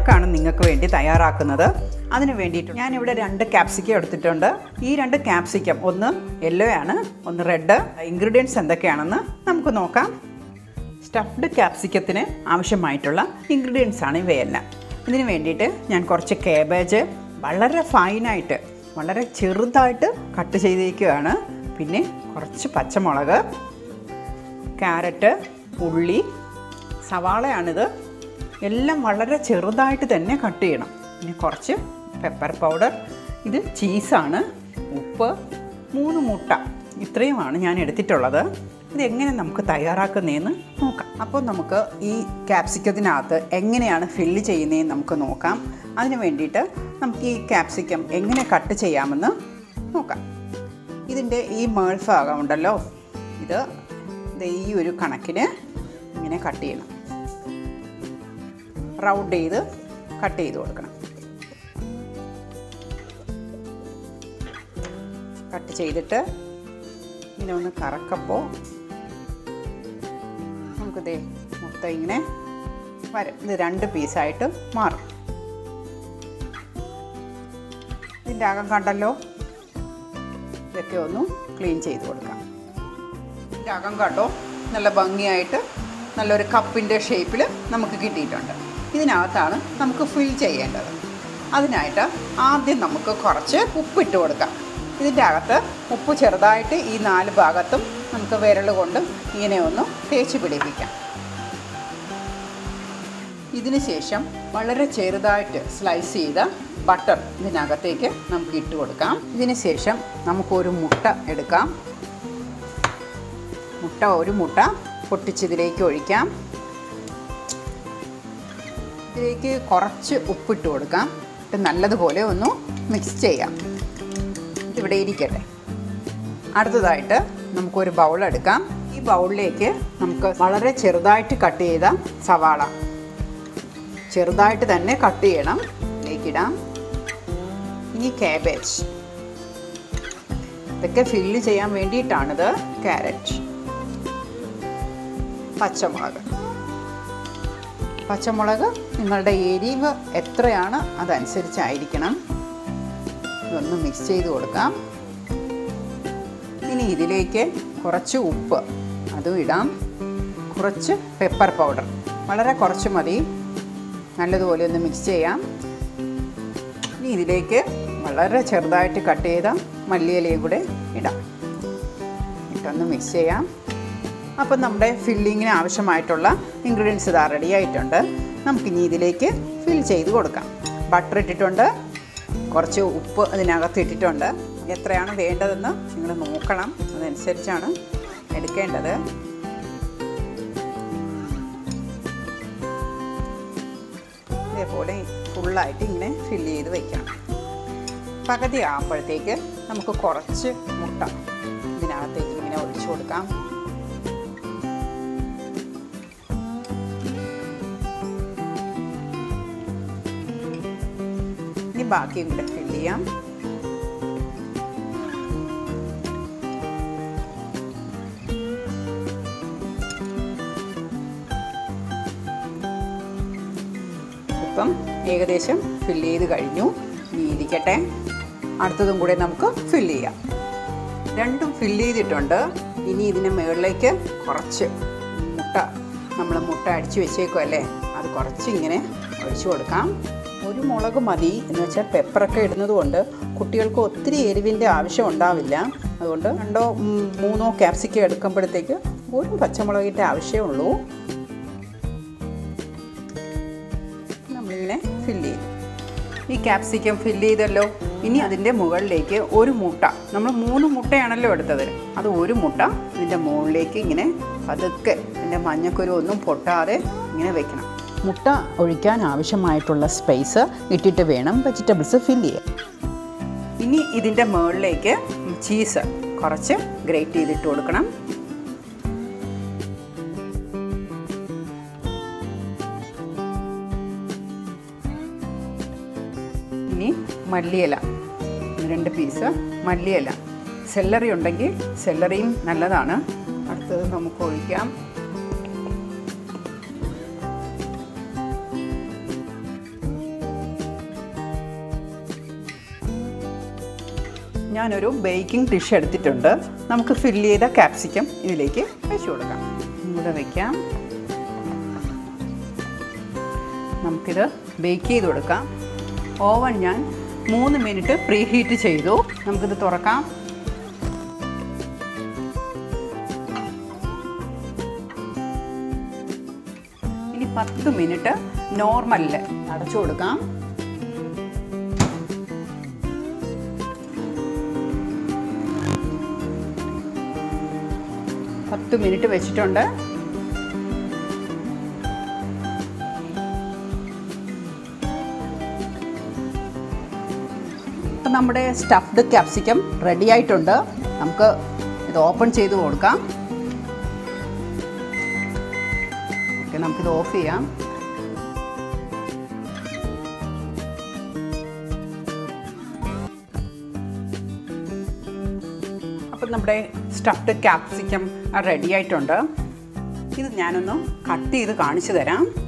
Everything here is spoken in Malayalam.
കേക്കാണ് നിങ്ങൾക്ക് വേണ്ടി തയ്യാറാക്കുന്നത് അതിന് വേണ്ടിയിട്ട് ഞാനിവിടെ രണ്ട് ക്യാപ്സിക്കം എടുത്തിട്ടുണ്ട് ഈ രണ്ട് ക്യാപ്സിക്കം ഒന്ന് യെല്ലോ ആണ് ഒന്ന് റെഡ് ഇൻഗ്രീഡിയൻസ് എന്തൊക്കെയാണെന്ന് നമുക്ക് നോക്കാം സ്റ്റഫ്ഡ് ക്യാപ്സിക്കത്തിന് ആവശ്യമായിട്ടുള്ള ഇൻഗ്രീഡിയൻസ് ആണ് ഇവയെല്ലാം ഇതിന് വേണ്ടിയിട്ട് ഞാൻ കുറച്ച് കേബേജ് വളരെ ഫൈനായിട്ട് വളരെ ചെറുതായിട്ട് കട്ട് ചെയ്തേക്കുകയാണ് പിന്നെ കുറച്ച് പച്ചമുളക് ക്യാരറ്റ് ഉള്ളി സവാളയാണിത് എല്ലാം വളരെ ചെറുതായിട്ട് തന്നെ കട്ട് ചെയ്യണം പിന്നെ കുറച്ച് പെപ്പർ പൗഡർ ഇത് ചീസാണ് ഉപ്പ് മൂന്ന് മുട്ട ഇത്രയുമാണ് ഞാൻ എടുത്തിട്ടുള്ളത് ഇതെങ്ങനെ നമുക്ക് തയ്യാറാക്കുന്നതെന്ന് നോക്കാം അപ്പോൾ നമുക്ക് ഈ ക്യാപ്സിക്കത്തിനകത്ത് എങ്ങനെയാണ് ഫില്ല് ചെയ്യുന്നതെന്ന് നമുക്ക് നോക്കാം അതിന് വേണ്ടിയിട്ട് നമുക്ക് ഈ ക്യാപ്സിക്കം എങ്ങനെ കട്ട് ചെയ്യാമെന്ന് നോക്കാം ഇതിൻ്റെ ഈ മേൾഭാഗം ഉണ്ടല്ലോ ഇത് ഇത് ഈ ഒരു കണക്കിന് ഇങ്ങനെ കട്ട് ചെയ്യണം റൗണ്ട് ചെയ്ത് കട്ട് ചെയ്ത് കൊടുക്കണം കട്ട് ചെയ്തിട്ട് ഇങ്ങനെ ഒന്ന് കറക്കപ്പോൾ നമുക്കിതേ മൊത്തം ഇങ്ങനെ വരും ഇത് രണ്ട് പീസായിട്ട് മാറും ഇതിൻ്റെ അകം കണ്ടല്ലോ ഇതൊക്കെ ഒന്ന് ക്ലീൻ ചെയ്ത് കൊടുക്കാം ഇതിൻ്റെ അകം കണ്ടോ നല്ല ഭംഗിയായിട്ട് നല്ലൊരു കപ്പിൻ്റെ ഷേപ്പിൽ നമുക്ക് കിട്ടിയിട്ടുണ്ട് ഇതിനകത്താണ് നമുക്ക് ഫിൽ ചെയ്യേണ്ടത് അതിനായിട്ട് ആദ്യം നമുക്ക് കുറച്ച് ഉപ്പിട്ട് കൊടുക്കാം ഇതിൻ്റെ അകത്ത് ഉപ്പ് ചെറുതായിട്ട് ഈ നാല് ഭാഗത്തും നമുക്ക് വിരൽ കൊണ്ട് ഇങ്ങനെ ഒന്ന് തേച്ച് പിടിപ്പിക്കാം ഇതിന് ശേഷം വളരെ ചെറുതായിട്ട് സ്ലൈസ് ചെയ്ത ബട്ടർ ഇതിനകത്തേക്ക് നമുക്ക് ഇട്ട് കൊടുക്കാം ഇതിന് ശേഷം നമുക്കൊരു മുട്ട എടുക്കാം മുട്ട ഒരു മുട്ട പൊട്ടിച്ചിതിലേക്ക് ഒഴിക്കാം ഇതിലേക്ക് കുറച്ച് ഉപ്പിട്ട് കൊടുക്കാം ഇത് നല്ലതുപോലെ ഒന്ന് മിക്സ് ചെയ്യാം ഇതിവിടെ ഇരിക്കട്ടെ അടുത്തതായിട്ട് നമുക്കൊരു ബൗൾ എടുക്കാം ഈ ബൗളിലേക്ക് നമുക്ക് വളരെ ചെറുതായിട്ട് കട്ട് ചെയ്ത സവാള ചെറുതായിട്ട് തന്നെ കട്ട് ചെയ്യണം ഇതിലേക്കിടാം ഇനി കാബേജ് ഇതൊക്കെ ഫില്ല് ചെയ്യാൻ വേണ്ടിയിട്ടാണിത് ക്യാരറ്റ് പച്ചമുളക് പച്ചമുളക് നിങ്ങളുടെ എരിവ് എത്രയാണ് അതനുസരിച്ചായിരിക്കണം ഇതൊന്ന് മിക്സ് ചെയ്ത് കൊടുക്കാം ഇനി ഇതിലേക്ക് കുറച്ച് ഉപ്പ് അതും ഇടാം കുറച്ച് പെപ്പർ പൗഡർ വളരെ കുറച്ച് മതി നല്ലതുപോലെ ഒന്ന് മിക്സ് ചെയ്യാം ഇനി ഇതിലേക്ക് വളരെ ചെറുതായിട്ട് കട്ട് ചെയ്ത മല്ലിയിലയും കൂടെ ഇടാം ഇട്ടൊന്ന് മിക്സ് ചെയ്യാം അപ്പം നമ്മുടെ ഫില്ലിങ്ങിന് ആവശ്യമായിട്ടുള്ള ഇൻഗ്രീഡിയൻസ് ഇതാ റെഡി ആയിട്ടുണ്ട് നമുക്കിനി ഇതിലേക്ക് ഫിൽ ചെയ്ത് കൊടുക്കാം ബട്ടർ ഇട്ടിട്ടുണ്ട് കുറച്ച് ഉപ്പ് അതിനകത്ത് ഇട്ടിട്ടുണ്ട് എത്രയാണ് വേണ്ടതെന്ന് നിങ്ങൾ നോക്കണം അതനുസരിച്ചാണ് എടുക്കേണ്ടത് ഇതേപോലെ ഫുള്ളായിട്ട് ഇങ്ങനെ ഫില്ല് ചെയ്ത് വയ്ക്കണം പകുതി ആകുമ്പോഴത്തേക്ക് നമുക്ക് കുറച്ച് മുട്ട ഇതിനകത്തേക്ക് ഇങ്ങനെ ഒഴിച്ചു കൊടുക്കാം ഇനി ബാക്കിയും കൂടെ ഫില്ല് ചെയ്യാം ഇപ്പം ഏകദേശം ഫില്ല് ചെയ്ത് കഴിഞ്ഞു ഇനി ഇരിക്കട്ടെ അടുത്തതും കൂടെ നമുക്ക് ഫില്ല് ചെയ്യാം രണ്ടും ഫില്ല് ചെയ്തിട്ടുണ്ട് ഇനി ഇതിന് മുകളിലേക്ക് കുറച്ച് മുട്ട നമ്മൾ മുട്ട അടിച്ച് വെച്ചേക്കുമല്ലേ അത് കുറച്ച് ഇങ്ങനെ ഒഴിച്ചു കൊടുക്കാം ഒരു മുളക് മതി എന്ന് വെച്ചാൽ പെപ്പറൊക്കെ ഇടുന്നത് കൊണ്ട് കുട്ടികൾക്ക് ഒത്തിരി എരിവിൻ്റെ ആവശ്യം ഉണ്ടാവില്ല അതുകൊണ്ട് രണ്ടോ ഉം, മൂന്നോ ക്യാപ്സിക്കം എടുക്കുമ്പോഴത്തേക്ക് ഒരു പച്ചമുളകിൻ്റെ ആവശ്യമുള്ളൂ നമ്മളിങ്ങനെ ഫില്ല് ചെയ്തു ഈ ക്യാപ്സിക്കം ഫില്ല് ചെയ്തല്ലോ ഇനി അതിൻ്റെ മുകളിലേക്ക് ഒരു മുട്ട നമ്മൾ മൂന്ന് മുട്ടയാണല്ലോ എടുത്തത് അത് ഒരു മുട്ട ഇതിൻ്റെ മുകളിലേക്ക് ഇങ്ങനെ പതുക്കെ ഇതിൻ്റെ മഞ്ഞക്കുരു ഒന്നും പൊട്ടാതെ ഇങ്ങനെ വെക്കണം മുട്ട ഒഴിക്കാൻ ആവശ്യമായിട്ടുള്ള സ്പേസ് ഇട്ടിട്ട് വേണം വെജിറ്റബിൾസ് ഫില്ല് ചെയ്യാൻ ഇനി ഇതിൻ്റെ മുകളിലേക്ക് ചീസ് കുറച്ച് ഗ്രേറ്റ് ചെയ്തിട്ട് കൊടുക്കണം ഇനി മല്ലിയില രണ്ട് പീസ് മല്ലിയില സെല്ലറി ഉണ്ടെങ്കിൽ സെല്ലറിയും നല്ലതാണ് അടുത്തത് നമുക്ക് ഒഴിക്കാം ഞാനൊരു ബേക്കിംഗ് ഡിഷ് എടുത്തിട്ടുണ്ട് നമുക്ക് ഫില്ല് ചെയ്ത ക്യാപ്സിക്കം ഇതിലേക്ക് വെച്ച് കൊടുക്കാം ഇവിടെ വയ്ക്കാം നമുക്കിത് ബേക്ക് ചെയ്ത് കൊടുക്കാം ഓവൻ ഞാൻ മൂന്ന് മിനിറ്റ് പ്രീ ഹീറ്റ് ചെയ്തു നമുക്കിത് തുറക്കാം ഇനി പത്ത് മിനിറ്റ് നോർമലിൽ അടച്ചു കൊടുക്കാം പത്ത് മിനിറ്റ് വെച്ചിട്ടുണ്ട് അപ്പം നമ്മുടെ സ്റ്റഫ്ഡ് ക്യാപ്സിക്കം റെഡി ആയിട്ടുണ്ട് നമുക്ക് ഇത് ഓപ്പൺ ചെയ്ത് കൊടുക്കാം ഓക്കെ നമുക്കിത് ഓഫ് ചെയ്യാം അപ്പം നമ്മുടെ സ്റ്റഫ്ഡ് ക്യാപ്സിക്കം റെഡി ആയിട്ടുണ്ട് ഇത് ഞാനൊന്ന് കട്ട് ചെയ്ത് കാണിച്ചു തരാം